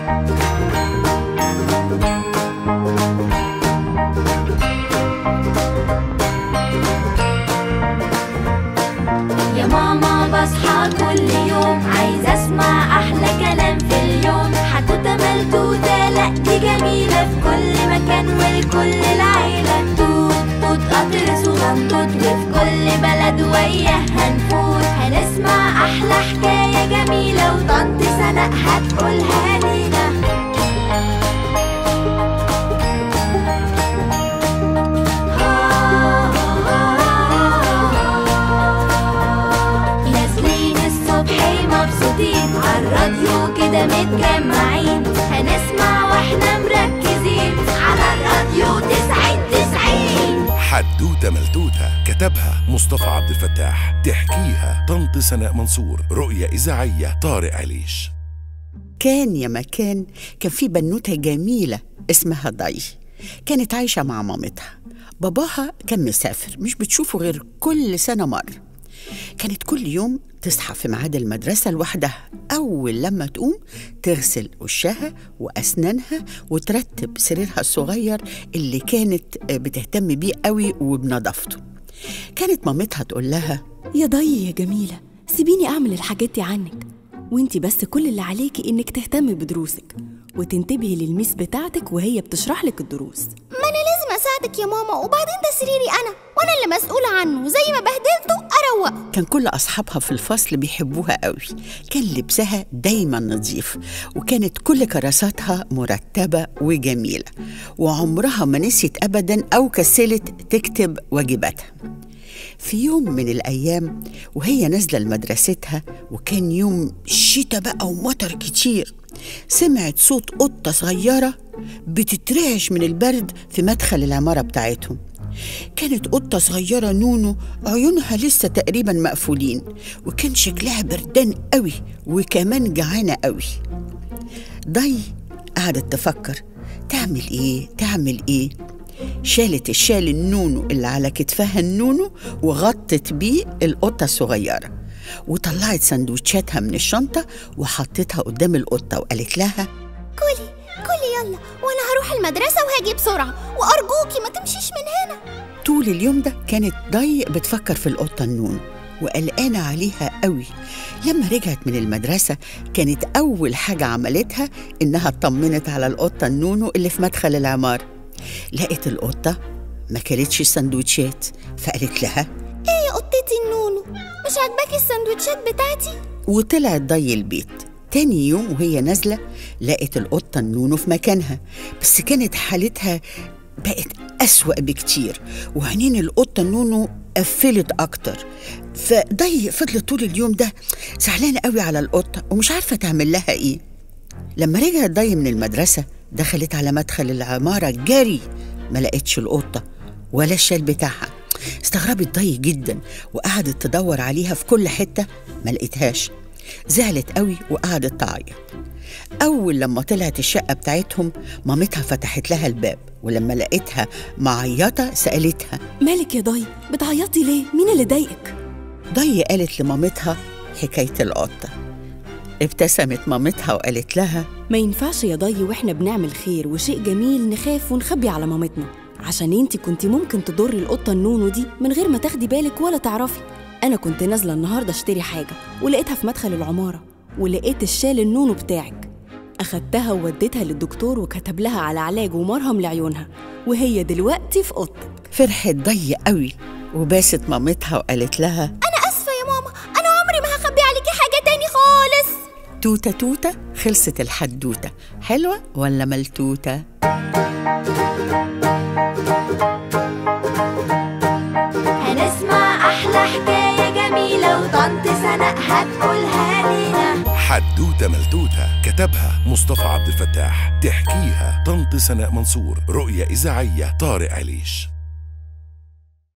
يا ماما بصحى كل يوم عايزة اسمع احلى كلام في اليوم حتوتة ملتوتة لا دي جميلة في كل مكان ولكل العيلة توت توت قطر صغنطوط وفي كل بلد وياه هنفوت هنسمع احلى حكاية جميلة وطنط سناء هتقولها لينا نازلين الصبح مبسوطين عالراديو كده متجمعين هنسمع واحنا مركزين على الراديو تسعين تسعين حدوتة ملتوتة كتبها مصطفى عبد الفتاح تحكيها طنط سناء منصور رؤية إذاعية طارق عليش كان يا مكان كان في بنوتة جميلة اسمها ضي كانت عايشة مع مامتها باباها كان مسافر مش بتشوفه غير كل سنة مرة كانت كل يوم تصحى في ميعاد المدرسة لوحدها أول لما تقوم تغسل وشها وأسنانها وترتب سريرها الصغير اللي كانت بتهتم بيه قوي وبنظافته كانت مامتها تقول لها يا ضي يا جميلة سيبيني أعمل الحاجات دي عنك وانتي بس كل اللي عليكي إنك تهتمي بدروسك وتنتبهي للميس بتاعتك وهي بتشرح لك الدروس ما انا لازم اساعدك يا ماما وبعدين ده سريري انا وانا اللي مسؤوله عنه زي ما بهدلته اروقه كان كل أصحابها في الفصل بيحبوها قوي كان لبسها دايما نظيف وكانت كل كراساتها مرتبة وجميلة وعمرها ما نسيت أبدا أو كسلت تكتب واجباتها في يوم من الأيام وهي نازلة لمدرستها وكان يوم شتا بقى ومطر كتير سمعت صوت قطة صغيرة بتترعش من البرد في مدخل العمارة بتاعتهم كانت قطة صغيرة نونو عيونها لسه تقريبا مقفولين وكان شكلها بردان قوي وكمان جعانة قوي ضي قعدت تفكر تعمل ايه تعمل ايه شالت الشال النونو اللي على كتفها النونو وغطت بيه القطة الصغيرة وطلعت سندوتشاتها من الشنطة وحطتها قدام القطة وقالت لها كلي كلي يلا وانا هروح المدرسه وهاجي بسرعه وارجوكي ما تمشيش من هنا طول اليوم ده كانت ضي بتفكر في القطة النونو وقلقانة عليها قوي لما رجعت من المدرسة كانت أول حاجة عملتها إنها اطمنت على القطة النونو اللي في مدخل العمارة لقت القطة ما كلتش السندوتشات فقالت لها ايه يا قطتي النونو مش عاجباكي السندوتشات بتاعتي وطلعت ضي البيت تاني يوم وهي نازلة لقت القطة النونو في مكانها بس كانت حالتها بقت أسوأ بكتير وعينين القطة النونو قفلت أكتر فضي فضلت طول اليوم ده زعلانة قوي على القطة ومش عارفة تعمل لها إيه لما رجعت ضي من المدرسة دخلت على مدخل العمارة جري ما لقتش القطة ولا الشال بتاعها استغربت ضي جدا وقعدت تدور عليها في كل حتة ما لقيتهاش زعلت قوي وقعدت تعيط أول لما طلعت الشقة بتاعتهم مامتها فتحت لها الباب ولما لقيتها معيطة سألتها مالك يا ضي بتعيطي ليه مين اللي ضايقك ضي قالت لمامتها حكاية القطة ابتسمت مامتها وقالت لها ما ينفعش يا ضي واحنا بنعمل خير وشيء جميل نخاف ونخبي على مامتنا عشان انتي كنتي ممكن تضري القطة النونو دي من غير ما تاخدي بالك ولا تعرفي انا كنت نازلة النهاردة اشتري حاجة ولقيتها في مدخل العمارة ولقيت الشال النونو بتاعك أخدتها ووديتها للدكتور وكتب لها على علاج ومرهم لعيونها وهي دلوقتي في أوضتك فرحت ضي قوي وباست مامتها وقالت لها انا اسفه يا ماما انا عمري ما هخبي عليكي حاجه تاني خالص توتة توتة خلصت الحدوتة حلوة ولا ملتوتة؟ هنسمع أحلى حكاية جميلة وطنط سناء هتقولها لينا حدوتة ملتوتة كتبها مصطفى عبد الفتاح تحكيها طنط سناء منصور رؤية إذاعية طارق عليش